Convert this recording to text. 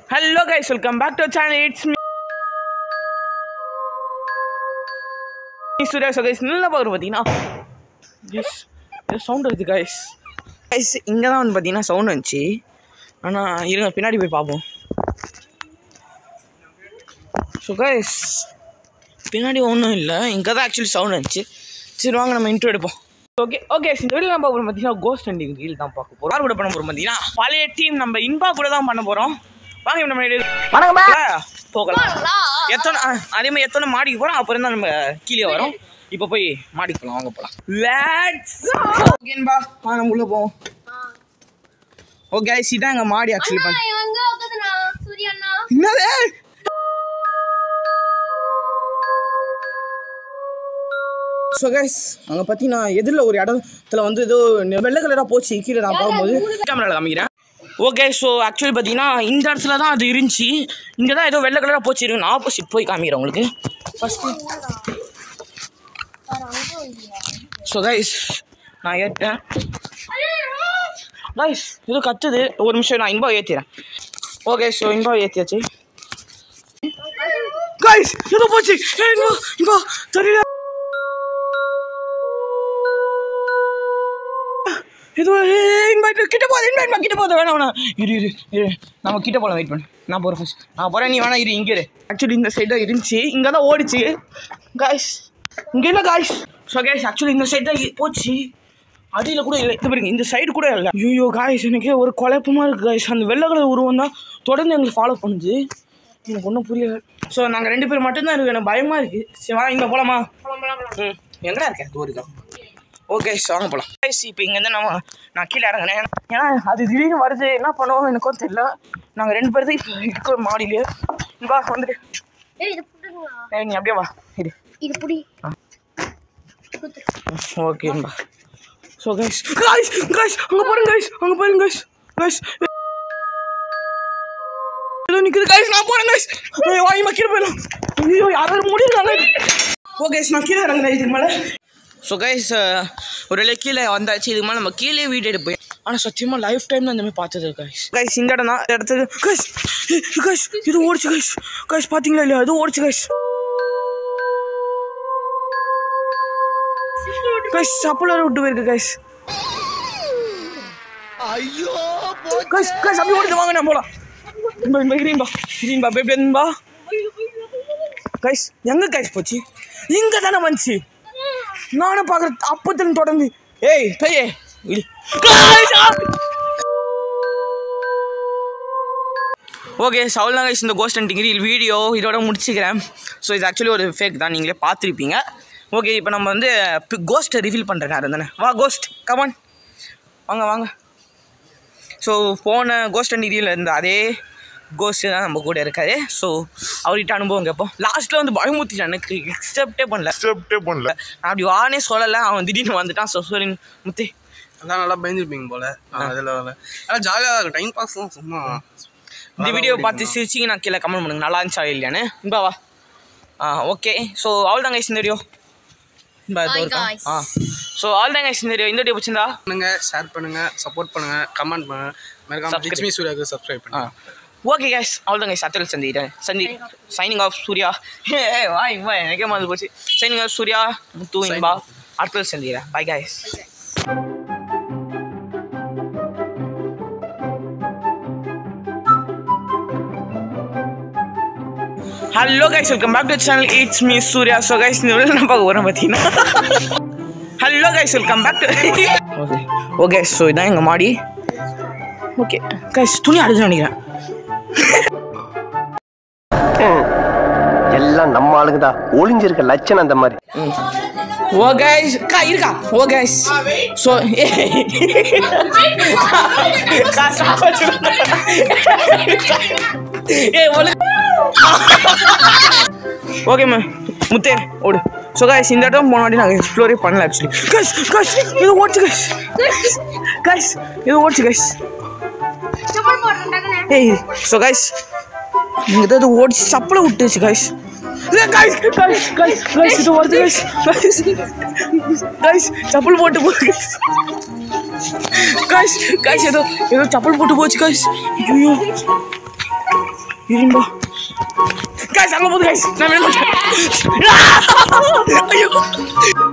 Hello guys welcome back to channel it's me Surya so guys நல்ல பார்க்குற பார்த்தீங்கன்னா yes sound வருது கைஸ் கைஸ் இங்கே தான் வந்து பார்த்தீங்கன்னா சவுண்ட் வந்துச்சு ஆனால் இருங்க பின்னாடி போய் பார்ப்போம் ஸோ கைஸ் பின்னாடி ஒன்றும் இல்லை இங்கே தான் ஆக்சுவலி சவுண்ட் வந்துச்சு சரி வாங்க நம்ம இன்ட்ரோ எடுப்போம் ஓகே ஓகே இந்த வீடியோ நம்ம பார்க்குறோம் பார்த்தீங்கன்னா கோஸ்ட் அண்டிங் ரீல் தான் பார்க்க போகிறோம் யார் கூட பண்ண போகிறோம் பார்த்தீங்கன்னா பழைய டீம் நம்ம இன்பா கூட தான் பண்ண போகிறோம் வாங்க நம்ம வணக்கம்மா போகலாம் எத்தனை ஆ, அதே மாதிரி எத்தனை மாடிக்கு போகிறோம் அப்புறம் தான் நம்ம கீழே வரோம் இப்போ போய் மாடிக்கு போகலாம் வாங்க போகலாம் லேட்ஸ் ஓகேன்பா வா நம்ம உள்ளே போவோம் ஓகே இதான் எங்கள் மாடி ஆக்சுவலி பண்ண இவங்க உட்காந்துனா சூர்யா அண்ணா என்னது ஸோ கைஸ் அங்கே பார்த்தீங்கன்னா எதிரில் ஒரு இடத்துல வந்து ஏதோ வெள்ளை கலராக போச்சு கீழே நான் பார்க்கும்போது கேமராவில் காமிக்கிறேன் ஓகே ஸோ ஆக்சுவலி பார்த்தீங்கன்னா இந்த இடத்துல தான் அது இருந்துச்சு இங்கே தான் ஏதோ வெள்ளை கலராக போச்சு இருக்கு நான் ஆப்போசிட் போய் காமிக்கிறேன் உங்களுக்கு ஃபஸ்ட்டு ஸோ கைஸ் நான் ஏற்றேன் கைஸ் ஏதோ கத்துது ஒரு நிமிஷம் நான் இன்பா ஏற்றிறேன் ஓகே ஸோ இன்பா ஏற்றியாச்சு கைஸ் ஏதோ போச்சு ஏய், இன்பா இன்பா தெரியல ஏதோ இன்வைட் கிட்ட போகுது இன்வைட் கிட்ட போகுது வேணாம் வேணாம் இரு இரு இரு நம்ம கிட்ட போகலாம் வெயிட் பண்ணு நான் போகிறேன் ஃபர்ஸ்ட் நான் போகிறேன் நீ வேணா இரு இங்கே இரு ஆக்சுவலி இந்த சைடு தான் இருந்துச்சு இங்கே தான் ஓடிச்சு காய்ஸ் இங்கே இல்லை காய்ஸ் ஸோ காய்ஸ் ஆக்சுவலி இந்த சைடு தான் இ- போச்சு அடியில் கூட இல்லை இது பாருங்க இந்த சைடு கூட இல்லை ஐயோ காய்ஸ் எனக்கு ஒரு குழப்பமாக இருக்குது காய்ஸ் அந்த வெள்ளை கலர் உருவம் தான் தொடர்ந்து எங்களை ஃபாலோ பண்ணுது எனக்கு ஒன்றும் புரியல ஸோ நாங்கள் ரெண்டு பேர் மட்டும்தான் இருக்கு எனக்கு பயமாக இருக்குது சரி வா இங்கே போகலாமா ம் எங்கடா இருக்கேன் தூரம் இருக்கா ஓகே ஸோ வாங்க போகலாம் கைஸ் இப்போ இங்கேருந்து நம்ம நான் கீழே இறங்கினேன் ஏன்னா அது திடீர்னு வருது என்ன பண்ணுவோம் எனக்கும் தெரியல நாங்கள் ரெண்டு பேர் தான் இப்போ இருக்கோம் மாடியிலே வா வந்துடு ஏய் இது புடுங்களா ஏய் நீ அப்படியே வா இரு இது புடி ஓகேம்பா ஸோ கைஸ் கைஸ் கைஸ் அங்கே பாருங்க கைஸ் அங்கே பாருங்க கைஸ் கைஸ் ஏதோ நிற்குது கைஸ் நான் போகிறேன் கைஸ் வாங்கி கீழே போயிடலாம் ஐயோ யாராவது முடியிருக்காங்க ஓகே நான் கீழே இறங்குறேன் இதுக்கு மேலே ஸோ கைஸ் ஒரு வேளை கீழே வந்தாச்சு இதுக்கு மேலே நம்ம கீழே வீடு எடுப்போம் ஆனால் சத்தியமாக லைஃப் டைம் அந்த மாதிரி பார்த்தது கைஸ் கைஸ் இந்த இடம் தான் இந்த இடத்துக்கு கைஸ் கைஸ் இது ஓடிச்சு கைஸ் கைஸ் பார்த்தீங்களா இல்லையா இது ஓடிச்சு கைஸ் கைஸ் சப்பல் வேறு விட்டு போயிருக்கு கைஸ் ஐயோ கைஸ் கைஸ் அப்படி ஓடுது வாங்க நான் போலாம் இன்பா இன்பா கிரீன்பா கிரீன்பா பேபி என்பா கைஸ் எங்க கைஸ் போச்சு இங்க தானே வந்துச்சு நானும் பார்க்குறேன் அப்பத்துல தொடர்ந்து ஏய் பெய்யே இடி ஓகே சவுல் கைஸ் இந்த கோஸ்ட் அண்ட் டிகிரி வீடியோ இதோட முடிச்சுக்கிறேன் ஸோ இது ஆக்சுவலி ஒரு ஃபேக் தான் நீங்களே பார்த்துருப்பீங்க ஓகே இப்போ நம்ம வந்து கோஸ்ட்டை ரிவீல் பண்ணுற நேரம் தானே வா கோஸ்ட் கமான் வாங்க வாங்க ஸோ போன கோஸ்ட் அண்ட் டிகிரியில் இருந்த அதே கோஸ்ட்டு தான் நம்ம கூட இருக்காரு ஸோ அவர்கிட்ட அனுபவம் கேட்போம் லாஸ்ட்டில் வந்து பயமுத்திட்டான் எனக்கு எக்ஸப்டே பண்ணல அக்செப்டே பண்ணல நான் அப்படி வானே சொல்லலை அவன் திடீர்னு வந்துட்டான் ஸோ சொல்லி முத்தே அதான் நல்லா பயந்துருப்பீங்க போல அதில் ஆனால் ஜாலியாக இருக்கும் டைம் பாஸ் தான் சும்மா இந்த வீடியோ பார்த்து சிரிச்சிங்க நான் கீழே கமெண்ட் பண்ணுங்க நல்லா இருந்துச்சா இல்லையான்னு இன்பா வா ஆ ஓகே ஸோ ஆல் தாங்க இந்த வீடியோ இன்பா இதோ Bye, இருக்கா guys. ஆ ஸோ ஆல் தாங்க இந்த வீடியோ இந்த வீடியோ பிடிச்சிருந்தா பண்ணுங்க ஷேர் பண்ணுங்க சப்போர்ட் பண்ணுங்க கமெண்ட் பண்ணுங்க மறக்காம Subscribe. லட்சுமி சூர்யாவுக்கு சப்ஸ்கிரைப் ஆ பண்ணுங்க ஓகே கேஸ் அவ்வளோ தாங்க சத்தல் சந்திக்கிறேன் சந்தி சைனிங் ஆஃப் சூர்யா ஏ வா இன்பா எனக்கே மாதிரி போச்சு சைனிங் ஆஃப் சூர்யா முத்து இன்பா அடுத்தது சந்திக்கிறேன் bye guys hello guys welcome back to channel it's me Surya so guys இந்த வீடியோ நான் பார்க்க போகிறேன் பார்த்தீங்கன்னா hello guys welcome back to okay okay so இதான் எங்கள் மாடி ஓகே கைஸ் துணி அடிச்சு நினைக்கிறேன் எல்லாம் நம்ம ஆளுங்க தான் ஒளிஞ்சிருக்க லட்சணம் அந்த மாதிரி ஓ கைஸ் கா இருக்கா ஓ கைஸ் ஸோ ஏ ஒழு ஓகே மேம் முத்தே ஓடு ஸோ கைஸ் இந்த இடம் போன வாட்டி நாங்கள் எக்ஸ்ப்ளோரே பண்ணல ஆக்சுவலி கைஸ் கைஸ் இது ஓடிச்சு கைஸ் கைஸ் இது ஓடிச்சு கைஸ் சப்பல் போடுறேன் ஏய் ஸோ கைஸ் நீங்கள் ஏதாவது ஓடிச்சு சப்பலை விட்டுச்சு guys guys guys guys guys இது வருது கைஸ் கைஸ் கைஸ் சப்பல் போட்டு போ கைஸ் கைஸ் ஏதோ ஏதோ சப்பல் போட்டு போச்சு கைஸ் ஐயோ இரும்பா கைஸ் அங்க போகுது கைஸ் நான் வேணும் ஐயோ